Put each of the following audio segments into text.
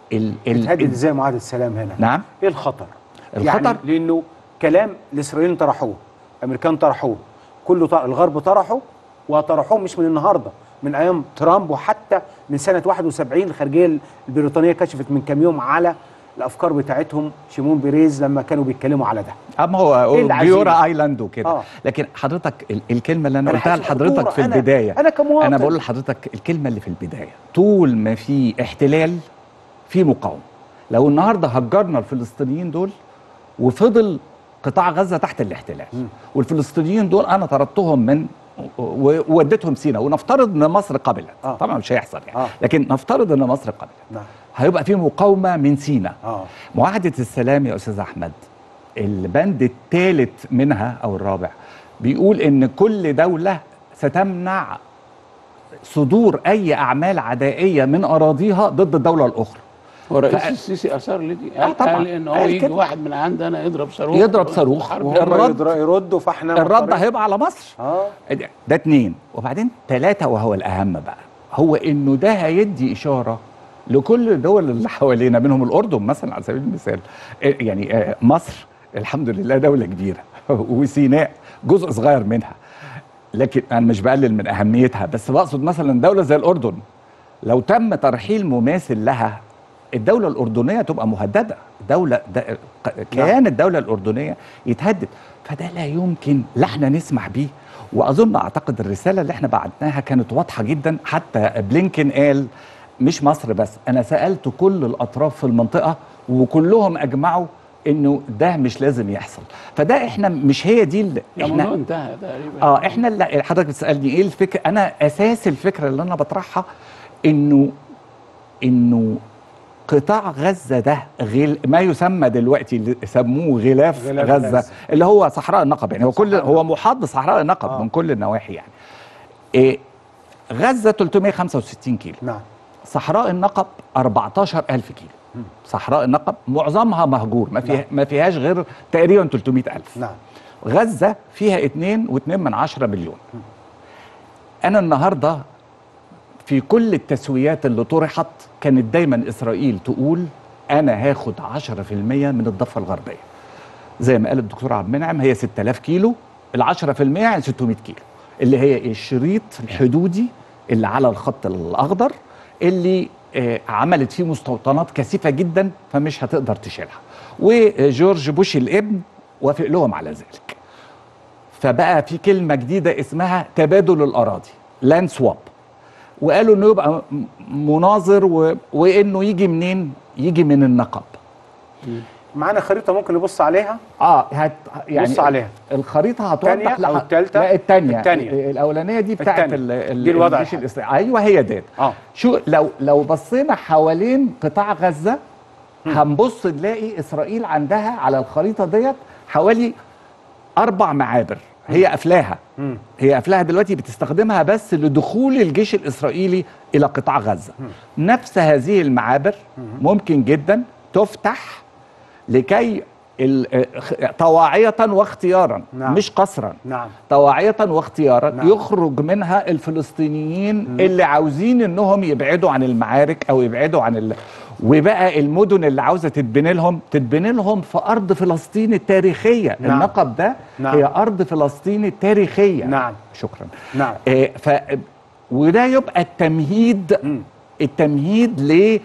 ال ال بتهدد ال ازاي معاهده السلام هنا نعم ايه الخطر الخطر؟ يعني لانه كلام الاسرائيليين طرحوه الامريكان طرحوه كله طرح الغرب طرحه وطرحوه مش من النهارده من ايام ترامب وحتى من سنه 71 الخارجيه البريطانيه كشفت من كام يوم على الافكار بتاعتهم شيمون بيريز لما كانوا بيتكلموا على ده اما هو إيه العزيمة؟ بيورا ايلاند وكده آه. لكن حضرتك ال- الكلمه اللي انا أنا قلتها حاسس لحضرتك بخطورة. في أنا- البدايه أنا كمواطن. انا بقول لحضرتك الكلمه اللي في البدايه طول ما في احتلال في مقاومه لو النهارده هجرنا الفلسطينيين دول وفضل قطاع غزه تحت الاحتلال والفلسطينيين دول انا طردتهم من و- ووديتهم سينا ونفترض ان مصر قبلت آه. طبعا مش هيحصل يعني آه. لكن نفترض ان مصر قبلت نعم هيبقى في مقاومه من سينا اه معاهدة السلام يا أستاذ أحمد البند الثالث منها أو الرابع بيقول إن كل دولة ستمنع صدور أي أعمال عدائية من أراضيها ضد الدولة الأخرى ورئيس ف- السيسي اثار لدي آه قال, طبعاً. قال ان هو قال يجي كده. واحد من عندنا يضرب صاروخ يضرب صاروخ حرب. وهو- وهم الرد- يدر- يردوا فاحنا الرد مضطرين- هيبقى على مصر اه ده ده اتنين وبعدين تلاتة وهو الأهم بقى هو إنه ده هيدي إشارة لكل الدول اللي حوالينا منهم الأردن مثلا على سبيل المثال إيه يعني آه، مصر الحمد لله دولة كبيرة وسيناء جزء صغير منها لكن أنا مش بقلل من أهميتها بس بقصد مثلا دولة زي الأردن لو تم ترحيل مماثل لها الدولة الأردنية تبقى مهددة دولة د- كيان الدولة الأردنية يتهدد فده لا يمكن لا احنا نسمح بيه وأظن أعتقد الرسالة اللي احنا بعتناها كانت واضحة جدا حتى بلينكن قال مش مصر بس أنا سألت كل الأطراف في المنطقة وكلهم أجمعوا إنه ده مش لازم يحصل فده احنا مش هي دي اللي الموضوع احنا انتهى تقريبا اه احنا اللي حضرتك بتسالني ايه الفكره انا اساس الفكره اللي انا بطرحها انه انه قطاع غزه ده غل ما يسمى دلوقتي اللي سموه غلاف, غلاف غزه, غزة. اللي هو صحراء النقب يعني هو كل صحراء هو محاط بصحراء النقب آه. من كل النواحي يعني إيه غزه 365 كيلو نعم صحراء النقب 14000 كيلو صحراء النقب معظمها مهجور ما فيها نعم. ما فيهاش غير تقريبا 300000 نعم غزة فيها 2 و2 من عشرة مليون أنا النهاردة في كل التسويات اللي طرحت كانت دايما إسرائيل تقول أنا هاخد 10% من الضفة الغربية زي ما قال الدكتور عبد المنعم هي 6000 كيلو ال 10% يعني 600 كيلو اللي هي إيه؟ الشريط الحدودي اللي على الخط الأخضر اللي آه، عملت فيه مستوطنات كثيفة جدا فمش هتقدر تشيلها وجورج بوش الابن وافق لهم على ذلك فبقى في كلمة جديدة اسمها تبادل الأراضي لاند سواب وقالوا انه يبقى م- مناظر و... وانه يجي منين يجي من النقب معانا خريطه ممكن نبص عليها اه هت يعني بص عليها. الخريطه التانية هتوضح أو لح- التالتة؟ لا الثانيه التانية. الاولانيه دي بتاعت التانية. ال... ال... دي الوضع الجيش الحالي. الاسرائيلي ايوه هي ديت اه شو لو لو بصينا حوالين قطاع غزه هنبص نلاقي اسرائيل عندها على الخريطه ديت حوالي اربع معابر هي قافلاها مم. هي قافلاها دلوقتي بتستخدمها بس لدخول الجيش الاسرائيلي الى قطاع غزه نفس هذه المعابر ممكن جدا تفتح لكي ال- خ- طواعية واختيارا نعم. مش قصرا نعم طواعية واختيارا نعم. يخرج منها الفلسطينيين اللي عاوزين انهم يبعدوا عن المعارك او يبعدوا عن ال... وبقى المدن اللي عاوزه تتبني لهم تتبني لهم في ارض فلسطين التاريخيه نعم. النقب ده نعم. هي ارض فلسطين التاريخيه نعم. شكرا نعم آه ف وده يبقى التمهيد مم. التمهيد ل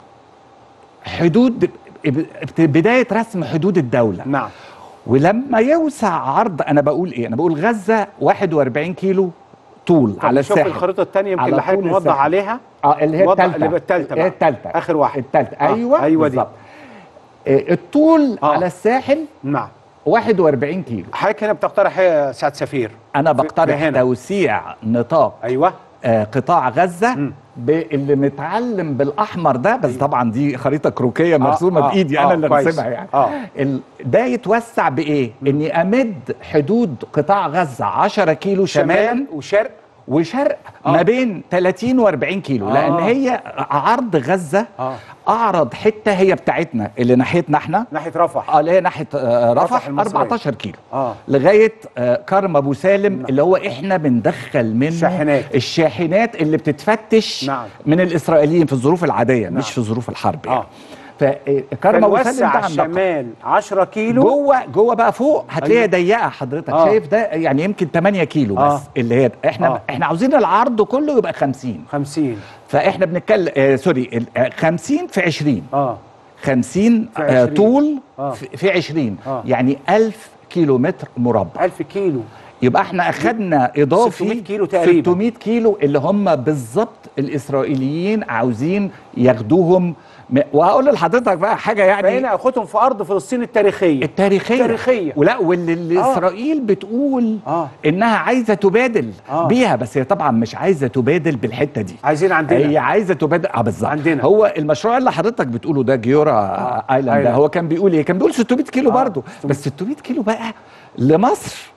حدود بدايه رسم حدود الدوله نعم ولما يوسع عرض انا بقول ايه انا بقول غزه 41 كيلو طول طب على نشوف الساحل الخريطه الثانيه يمكن على اللي حضرتك طول موضح الساحل. عليها اه اللي هي وضع- الثالثه اللي بقى التالتة اللي هي بقى. الثالثه آخر واحدة. الثالثه آه، ايوه أيوة دي. بالظبط. آه، الطول آه. على الساحل نعم 41 كيلو حضرتك هنا بتقترح ايه يا سعد سفير انا في- بقترح هنا. توسيع نطاق ايوه آه، قطاع غزه مم. ب- اللي متعلم بالاحمر ده بس طبعا دي خريطه كروكيه مرسومه آه، بايدي آه، انا اللي كويس. راسمها يعني آه. ال- ده يتوسع بايه؟ اني امد حدود قطاع غزه 10 كيلو شمالا شمال وشرق وشرق آه. ما بين 30 و40 كيلو آه. لان هي عرض غزه آه. اعرض حته هي بتاعتنا اللي ناحيتنا احنا ناحيه رفح اه اللي هي ناحيه آه، رفح رفح المصرية. 14 كيلو اه لغايه آه، كرم ابو سالم اللي هو احنا بندخل منه الشاحنات. الشاحنات اللي بتتفتش نعم. من الاسرائيليين في الظروف العاديه نعم. مش في ظروف الحرب آه. يعني فكرم ابو سالم ده فنوسع عندنا الشمال 10 كيلو جوه جوه بقى فوق هتلاقيها أيوة. ضيقه حضرتك آه. شايف ده يعني يمكن 8 كيلو بس آه. اللي هي احنا آه. احنا عاوزين العرض كله يبقى 50 50 فاحنا بنتكلم آه سوري ال- آه، 50 في 20 اه 50 في آه 20. طول آه. في في 20 آه. يعني 1000 كيلو متر مربع 1000 كيلو يبقى احنا اخدنا اضافي 600 كيلو تقريباً. 600 كيلو اللي هم بالظبط الاسرائيليين عاوزين ياخدوهم م- وهقول لحضرتك بقى حاجه يعني فهنا اخدهم في ارض فلسطين التاريخيه التاريخيه التاريخية. ولا واللي اللي آه. اسرائيل بتقول آه. انها عايزه تبادل آه. بيها بس هي طبعا مش عايزه تبادل بالحته دي عايزين عندنا هي عايزه تبادل اه بالظبط عندنا. هو المشروع اللي حضرتك بتقوله ده جيورا آه. ايلاند ده آيلاند. هو كان بيقول ايه كان بيقول 600 كيلو آه، برضه 600. بس 600 كيلو بقى لمصر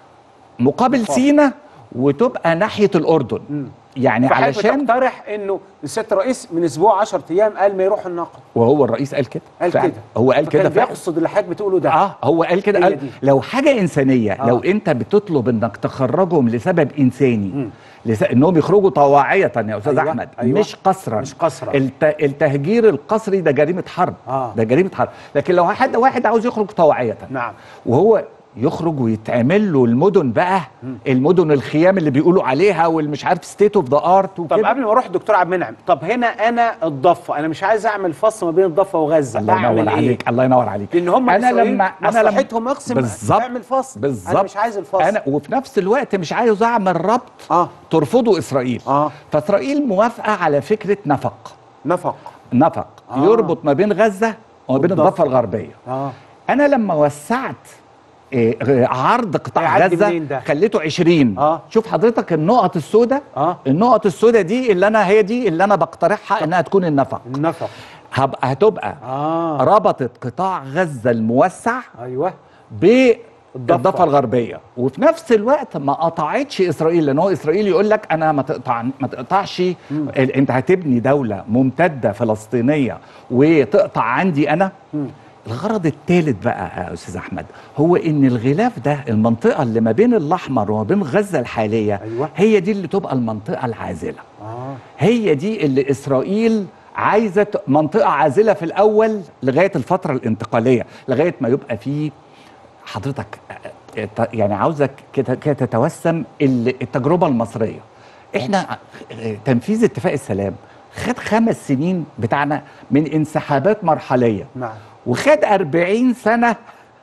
مقابل مقابل. سينا وتبقى ناحيه الاردن يعني فحضرتك علشان تقترح انه السيد الرئيس من اسبوع 10 ايام قال ما يروح النقد وهو الرئيس قال كده قال فعلا. كده هو قال فكان كده فعلا. بيقصد اللي حضرتك بتقوله ده اه هو قال كده هي قال دي. لو حاجه انسانيه آه. آه. لو انت بتطلب انك تخرجهم لسبب انساني مم. لس... انهم يخرجوا طواعيه يا استاذ أيوة، أيوة. احمد أيوة. أيوة. مش قسرا مش قسرا. الت... التهجير القسري ده جريمه حرب آه. ده جريمه حرب لكن لو حد واحد عاوز يخرج طواعيه نعم وهو يخرج ويتعمل له المدن بقى المدن الخيام اللي بيقولوا عليها والمش عارف ستيت اوف ذا ارت طب وكده قبل ما اروح دكتور عبد المنعم طب هنا انا الضفه انا مش عايز اعمل فصل ما بين الضفه وغزه الله أعمل ينور إيه؟ عليك الله ينور عليك لان هم انا إسرائيل لما انا لما مصلحتهم اقسم بالظبط اعمل فصل بالظبط انا مش عايز الفصل انا وفي نفس الوقت مش عايز اعمل ربط اه ترفضه اسرائيل اه فاسرائيل موافقه على فكره نفق نفق نفق آه. آه. يربط ما بين غزه وما بين والضفة. الضفه الغربيه اه انا لما وسعت إيه، عرض قطاع هيعدي غزه منين ده؟ خليته 20 آه. شوف حضرتك النقط السوداء اه النقط السوداء دي اللي انا هي دي اللي انا بقترحها انها تكون النفق النفق هبقى هتبقى اه ربطت قطاع غزه الموسع ايوه بالضفه الضفة. الغربيه وفي نفس الوقت ما قطعتش اسرائيل لان هو اسرائيل يقول لك انا ما تقطع ما تقطعش ال- انت هتبني دوله ممتده فلسطينيه وتقطع عندي انا مم. الغرض الثالث بقى يا استاذ احمد هو ان الغلاف ده المنطقه اللي ما بين الاحمر وما بين غزه الحاليه أيوة. هي دي اللي تبقى المنطقه العازله اه هي دي اللي اسرائيل عايزه ت- منطقه عازله في الاول لغايه الفتره الانتقاليه لغايه ما يبقى في حضرتك آه، آه، يعني عاوزك كده كده تتوسم ال- التجربه المصريه احنا آه، تنفيذ اتفاق السلام خد خمس سنين بتاعنا من انسحابات مرحليه نعم وخد 40 سنه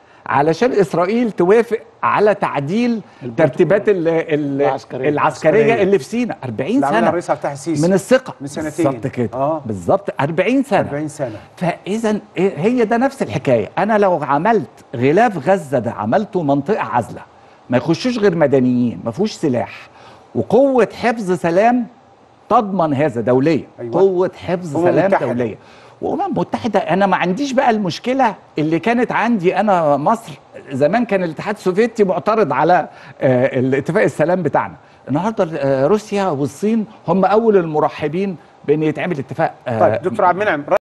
علشان اسرائيل توافق على تعديل ترتيبات ال- ال- العسكرية. العسكريه العسكرية. اللي في سيناء 40 اللي عملها سنه الرئيس عبد الفتاح السيسي من الثقه من سنتين. بالظبط كده آه. بالظبط 40 سنه 40 سنه فاذا إيه- هي ده نفس الحكايه انا لو عملت غلاف غزه ده عملته منطقه عازله ما يخشوش غير مدنيين ما فيهوش سلاح وقوه حفظ سلام تضمن هذا دوليه أيوة. قوه حفظ أمم سلام متحدة. دوليه وامم متحده انا ما عنديش بقى المشكله اللي كانت عندي انا مصر زمان كان الاتحاد السوفيتي معترض على آه، الاتفاق السلام بتاعنا النهارده آه، روسيا والصين هم اول المرحبين بان يتعمل اتفاق آه، طيب دكتور عبد المنعم